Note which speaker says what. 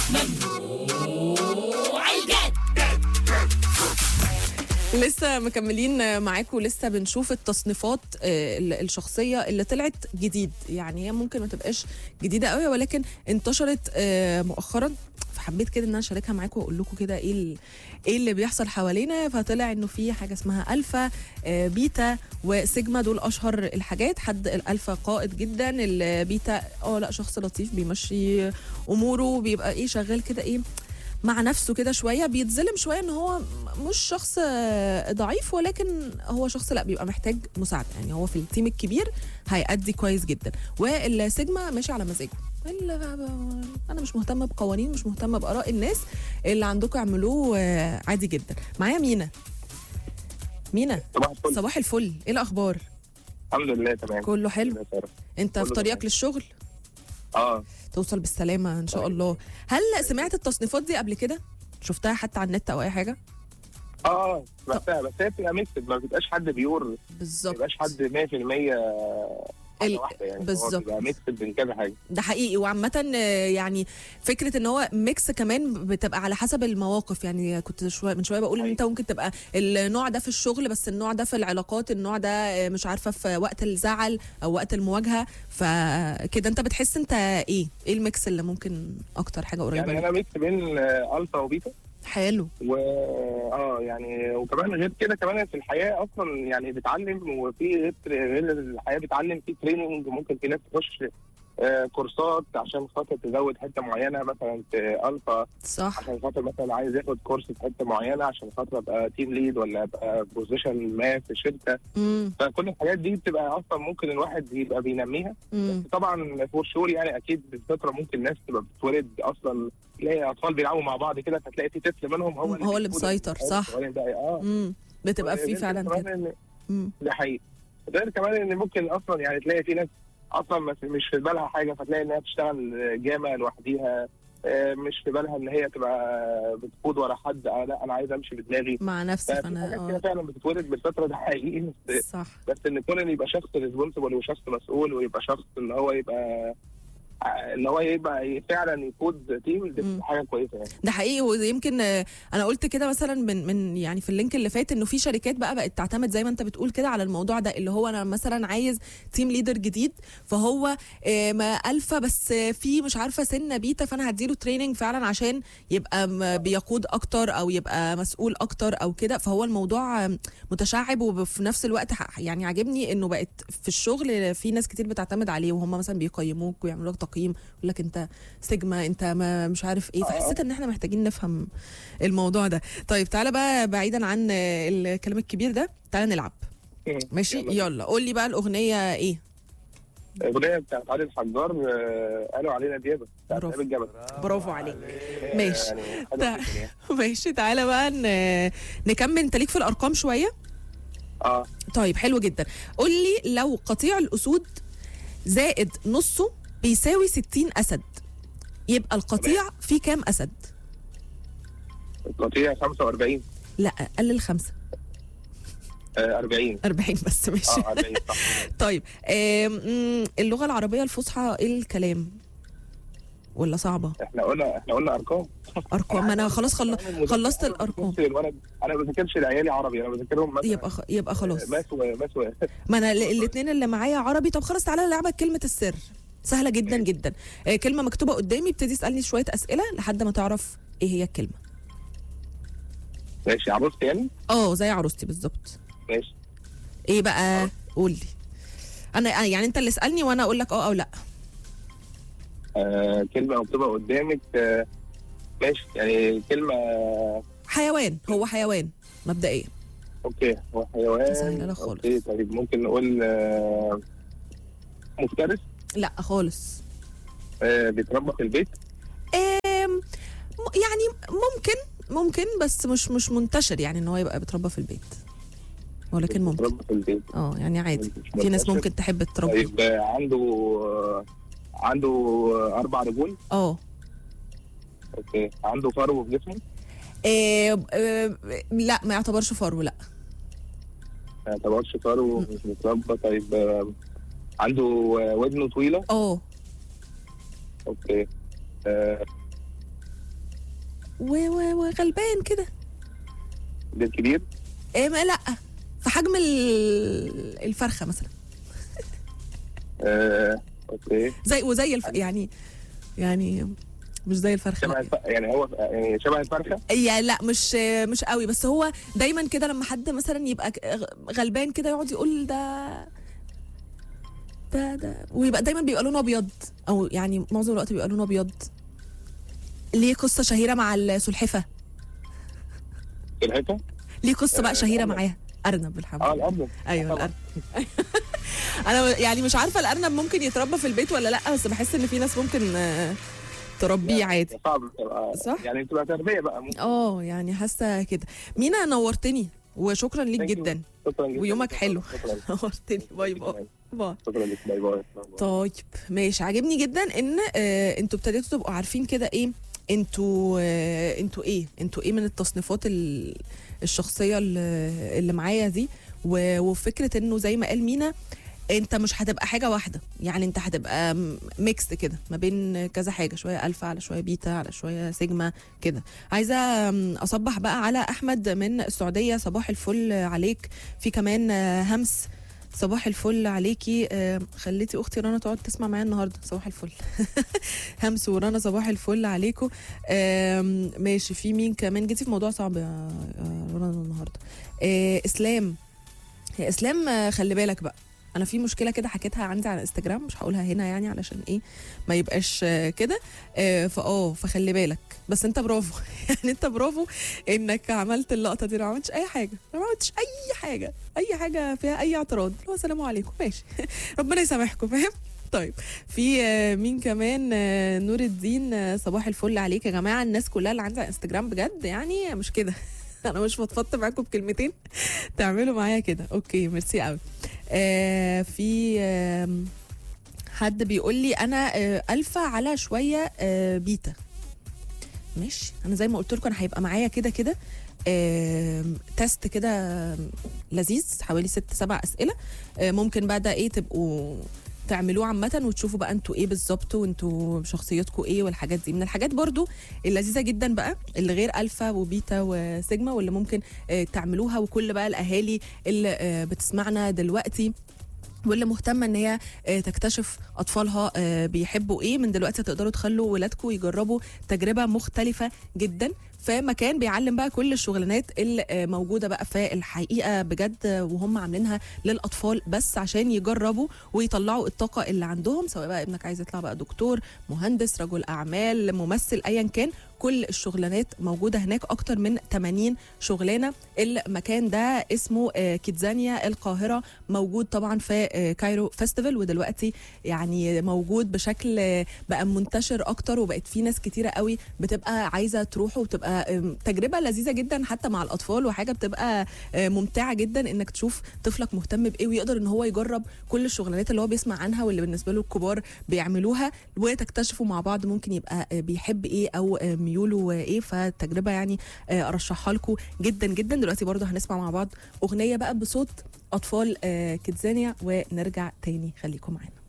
Speaker 1: ممنوع الجد
Speaker 2: لسه مكملين معاكم لسه بنشوف التصنيفات آه، ال- الشخصيه اللي طلعت جديد يعني هي ممكن ما تبقاش جديده قوي ولكن انتشرت آه، مؤخرا فحبيت كده ان انا اشاركها معاكم واقول لكم كده ايه ال- ايه اللي بيحصل حوالينا فطلع انه في حاجه اسمها الفا آه، بيتا وسيجما دول اشهر الحاجات حد الالفا قائد جدا البيتا اه لا شخص لطيف بيمشي اموره بيبقى ايه شغال كده ايه مع نفسه كده شويه بيتظلم شويه ان هو مش شخص آه، ضعيف ولكن هو شخص لا بيبقى محتاج مساعده يعني هو في التيم الكبير هيأدي كويس جدا والسيجما ماشي على مزاجه ال- انا مش مهتمه بقوانين مش مهتمه باراء الناس اللي عندكم اعملوه آه، عادي جدا معايا مينا مينا
Speaker 3: صباح الفل
Speaker 2: صباح الفل ايه الاخبار
Speaker 3: الحمد لله تمام
Speaker 2: كله حلو
Speaker 3: يا سارة.
Speaker 2: انت في
Speaker 3: كله
Speaker 2: طريقك
Speaker 3: تمام.
Speaker 2: للشغل
Speaker 3: اه
Speaker 2: توصل بالسلامه ان شاء
Speaker 3: طيب.
Speaker 2: الله هل سمعت التصنيفات دي قبل كده شفتها حتى على النت او اي حاجه
Speaker 3: اه سمعتها بس هي بتبقى ميكسد ما بيبقاش حد بيور ما
Speaker 2: بالظبط
Speaker 3: بيبقاش حد 100% حاجه
Speaker 2: ال-
Speaker 3: واحده يعني
Speaker 2: بالظبط.
Speaker 3: هو بيبقى ميكسد من كذا حاجه
Speaker 2: ده حقيقي وعامة آه، يعني فكرة ان هو ميكس كمان بتبقى على حسب المواقف يعني كنت شوية من شوية بقول ان انت ممكن تبقى النوع ده في الشغل بس النوع ده في العلاقات النوع ده آه، مش عارفة في وقت الزعل او وقت المواجهة فكده انت بتحس انت ايه ايه الميكس اللي ممكن اكتر حاجة قريبة
Speaker 3: يعني
Speaker 2: يعني
Speaker 3: انا ميكس بين آه، الفا وبيتا
Speaker 2: حلو
Speaker 3: و اه يعني وكمان غير كده كمان في الحياه اصلا يعني بتعلم وفي غير غير الحياه بتعلم في تريننج ممكن في ناس تخش آه كورسات عشان خاطر تزود حته معينه مثلا في الفا
Speaker 2: صح
Speaker 3: عشان خاطر مثلا عايز ياخد كورس في حته معينه عشان خاطر ابقى تيم ليد ولا ابقى بوزيشن ما في شركه
Speaker 2: امم
Speaker 3: فكل الحاجات دي بتبقى اصلا ممكن الواحد يبقى بينميها
Speaker 2: امم
Speaker 3: طبعا فور شور يعني اكيد بالفطره ممكن ناس تبقى بتتولد اصلا تلاقي اطفال بيلعبوا مع بعض كده فتلاقي في طفل منهم هو
Speaker 2: هو اللي
Speaker 3: بيقود
Speaker 2: مسيطر،
Speaker 3: الحياة
Speaker 2: صح.
Speaker 3: الصغيرة ده اه
Speaker 2: امم بتبقى في
Speaker 3: غير
Speaker 2: فعلا
Speaker 3: كمان
Speaker 2: كده
Speaker 3: إن-
Speaker 2: مم.
Speaker 3: ده حقيقي غير كمان ان ممكن اصلا يعني تلاقي في ناس اصلا مس- مش في بالها حاجه فتلاقي انها تشتغل جامع لوحديها آه، مش في بالها ان هي تبقى بتقود ورا حد آه لا انا عايز امشي بدماغي
Speaker 2: مع نفسي
Speaker 3: ففي
Speaker 2: فانا
Speaker 3: حاجات كده
Speaker 2: اه
Speaker 3: فعلا بتتولد بالفتره ده حقيقي بس
Speaker 2: صح
Speaker 3: بس ان كون ان يبقى شخص ريسبونسبل وشخص مسؤول ويبقى شخص ان هو يبقى ان هو يبقى فعلا يقود تيم دي
Speaker 2: مم.
Speaker 3: حاجه كويسه يعني
Speaker 2: ده حقيقي ويمكن آه، انا قلت كده مثلا من من يعني في اللينك اللي فات انه في شركات بقى بقت تعتمد زي ما انت بتقول كده على الموضوع ده اللي هو انا مثلا عايز تيم ليدر جديد فهو آه، ما الفا بس آه، في مش عارفه سنه بيتا فانا هديله تريننج فعلا عشان يبقى م- بيقود اكتر او يبقى مسؤول اكتر او كده فهو الموضوع آه، متشعب وفي نفس الوقت ح- يعني عاجبني انه بقت في الشغل في ناس كتير بتعتمد عليه وهم مثلا بيقيموك ويعملوا لك تقييم يقول لك انت سيجما انت ما مش عارف ايه فحسيت ان احنا محتاجين نفهم الموضوع ده طيب تعالى بقى بعيدا عن آه، الكلام الكبير ده تعالى نلعب ماشي
Speaker 3: يلا.
Speaker 2: يلا قول لي بقى الاغنيه ايه
Speaker 3: الاغنيه بتاعت علي الحجار آه، قالوا علينا ديابه بتاعت
Speaker 2: برافو.
Speaker 3: نائب الجبل
Speaker 2: برافو عليك ماشي.
Speaker 3: يعني حلوة
Speaker 2: تع-
Speaker 3: جداً يعني.
Speaker 2: ماشي تعالى بقى ن- نكمل انت ليك في الارقام شويه
Speaker 3: اه
Speaker 2: طيب حلو جدا قول لي لو قطيع الاسود زائد نصه بيساوي 60 اسد يبقى القطيع فيه كام اسد
Speaker 3: القطيع 45
Speaker 2: لا قلل خمسة
Speaker 3: آه 40
Speaker 2: 40 بس ماشي
Speaker 3: اه 40 صح
Speaker 2: طيب آم، مم، اللغة العربية الفصحى ايه الكلام ولا صعبة
Speaker 3: احنا قلنا احنا قلنا ارقام
Speaker 2: ارقام ما انا خلاص خل... خلصت
Speaker 3: أنا ما
Speaker 2: الارقام
Speaker 3: بذاكرش الولد انا ما بذاكرش لعيالي عربي انا بذاكرهم مثلا
Speaker 2: يبقى خ... يبقى خلاص
Speaker 3: ماس و ماس و
Speaker 2: ما انا الاثنين اللي معايا عربي طب خلاص تعالى نلعبك كلمة السر سهلة جدا جدا آه، كلمة مكتوبة قدامي ابتدي اسألني شوية أسئلة لحد ما تعرف ايه هي الكلمة
Speaker 3: ماشي عروستي يعني
Speaker 2: اه زي عروستي بالظبط
Speaker 3: ماشي
Speaker 2: ايه بقى قول لي انا أنا- يعني انت اللي اسألني وانا اقول لك اه او لا
Speaker 3: آه كلمه مكتوبه قدامك آه ماشي يعني كلمه
Speaker 2: حيوان هو حيوان مبدئيا
Speaker 3: اوكي هو
Speaker 2: سهلة
Speaker 3: حيوان
Speaker 2: لا خالص.
Speaker 3: اوكي طيب ممكن نقول آه مفترس
Speaker 2: لا خالص
Speaker 3: آه بيتربى في البيت
Speaker 2: آم، م- يعني ممكن ممكن بس مش مش منتشر يعني ان هو يبقى بيتربى في البيت ولكن ممكن
Speaker 3: بيتربى في البيت
Speaker 2: اه يعني عادي
Speaker 3: مش
Speaker 2: في ناس
Speaker 3: منتشر.
Speaker 2: ممكن تحب تربي
Speaker 3: طيب آه عنده آه عنده آه اربع رجول
Speaker 2: اه
Speaker 3: اوكي عنده فرو في جسمه
Speaker 2: آه، آه، لا ما يعتبرش فرو لا
Speaker 3: ما يعتبرش فرو مش متربى طيب آه عنده آه ودنه طويله
Speaker 2: اه
Speaker 3: اوكي آه
Speaker 2: و- و- وغلبان كده
Speaker 3: ده الكبير
Speaker 2: إيه ما لا في حجم ال- الفرخه مثلا
Speaker 3: آه اوكي
Speaker 2: زي وزي الف... يعني يعني مش زي الفرخه
Speaker 3: شبه
Speaker 2: لا.
Speaker 3: الف... يعني هو يعني شبه الفرخه
Speaker 2: يا لا مش مش قوي بس هو دايما كده لما حد مثلا يبقى ك- غلبان كده يقعد يقول ده ده ده ويبقى دايما بيبقى لونه ابيض او يعني معظم الوقت بيبقى لونه ابيض ليه قصه شهيره مع السلحفه
Speaker 3: الحته
Speaker 2: ليه قصه بقى
Speaker 3: آه،
Speaker 2: شهيره
Speaker 3: الأرنب.
Speaker 2: معاها ارنب الحمد
Speaker 3: اه
Speaker 2: لله
Speaker 3: الارض
Speaker 2: ايوه
Speaker 3: طبعاً.
Speaker 2: الارنب انا يعني مش عارفه الارنب ممكن يتربى في البيت ولا لا بس بحس ان في ناس ممكن آه، تربيه عادي
Speaker 3: صعب تبقى
Speaker 2: صح؟
Speaker 3: يعني تبقى تربيه بقى ممكن
Speaker 2: اه يعني حاسه كده مينا نورتني وشكرا ليك
Speaker 3: Thank you.
Speaker 2: جدا
Speaker 3: شكرا جدا
Speaker 2: ويومك
Speaker 3: شكراً.
Speaker 2: حلو.
Speaker 3: شكرا
Speaker 2: نورتني باي باي باي
Speaker 3: شكرا لك باي باي
Speaker 2: طيب ماشي عاجبني جدا ان آه انتوا ابتديتوا تبقوا عارفين كده ايه انتوا آه انتوا ايه انتوا ايه من التصنيفات ال- الشخصيه اللي, اللي معايا دي و- وفكره انه زي ما قال مينا انت مش هتبقى حاجه واحده يعني انت هتبقى م- ميكس كده ما بين كذا حاجه شويه الفا على شويه بيتا على شويه سيجما كده عايزه م، اصبح بقى على احمد من السعوديه صباح الفل عليك في كمان آه، همس صباح الفل عليكي آه، خليتي اختي رنا تقعد تسمع معايا النهارده صباح الفل همس ورنا صباح الفل عليكم آم، ماشي في مين كمان جيتي في موضوع صعب يا يا رنا النهارده آه، اسلام يا اسلام آه، خلي بالك بقى انا في مشكله كده حكيتها عندي على انستجرام مش هقولها هنا يعني علشان ايه ما يبقاش آه، كده آه، فاه فخلي بالك بس انت برافو يعني انت برافو انك عملت اللقطه دي أنا ما عملتش اي حاجه أنا ما عملتش اي حاجه اي حاجه فيها اي اعتراض اللي هو السلام عليكم ماشي ربنا يسامحكم فاهم طيب في آه، مين كمان آه، نور الدين آه، صباح الفل عليك يا جماعه الناس كلها اللي عندي على انستجرام بجد يعني مش كده انا مش فضفضت معاكم بكلمتين تعملوا معايا كده اوكي ميرسي قوي آه في آم، حد بيقول لي انا آه، الفا على شويه آه، بيتا ماشي انا زي ما قلت لكم انا هيبقى معايا كده كده آم، تيست كده لذيذ حوالي ست سبع اسئله آه، ممكن بقى ده ايه تبقوا تعملوه عامة وتشوفوا بقى انتوا ايه بالظبط وانتوا شخصيتكم ايه والحاجات دي من الحاجات برضو اللذيذة جدا بقى اللي غير الفا وبيتا وسيجما واللي ممكن آه، تعملوها وكل بقى الاهالي اللي آه، بتسمعنا دلوقتي واللي مهتمه ان هي آه، تكتشف اطفالها آه، بيحبوا ايه من دلوقتي تقدروا تخلوا ولادكم يجربوا تجربه مختلفه جدا في مكان بيعلم بقى كل الشغلانات اللي آه، موجوده بقى في الحقيقه بجد آه، وهم عاملينها للاطفال بس عشان يجربوا ويطلعوا الطاقه اللي عندهم سواء بقى ابنك عايز يطلع بقى دكتور مهندس رجل اعمال ممثل ايا كان كل الشغلانات موجوده هناك اكتر من 80 شغلانه المكان ده اسمه آه، كيدزانيا القاهره موجود طبعا في آه، كايرو فيستيفال ودلوقتي يعني موجود بشكل آه، بقى منتشر اكتر وبقت في ناس كتيره قوي بتبقى عايزه تروح وبتبقى آم، تجربه لذيذه جدا حتى مع الاطفال وحاجه بتبقى آه، ممتعه جدا انك تشوف طفلك مهتم بايه ويقدر ان هو يجرب كل الشغلانات اللي هو بيسمع عنها واللي بالنسبه له الكبار بيعملوها وتكتشفوا مع بعض ممكن يبقى آه، بيحب ايه او آه، ميوله آه، ايه فالتجربه يعني آه، ارشحها لكم جدا جدا دلوقتي برضه هنسمع مع بعض اغنيه بقى بصوت اطفال آه، كيدزانيا ونرجع تاني خليكم معانا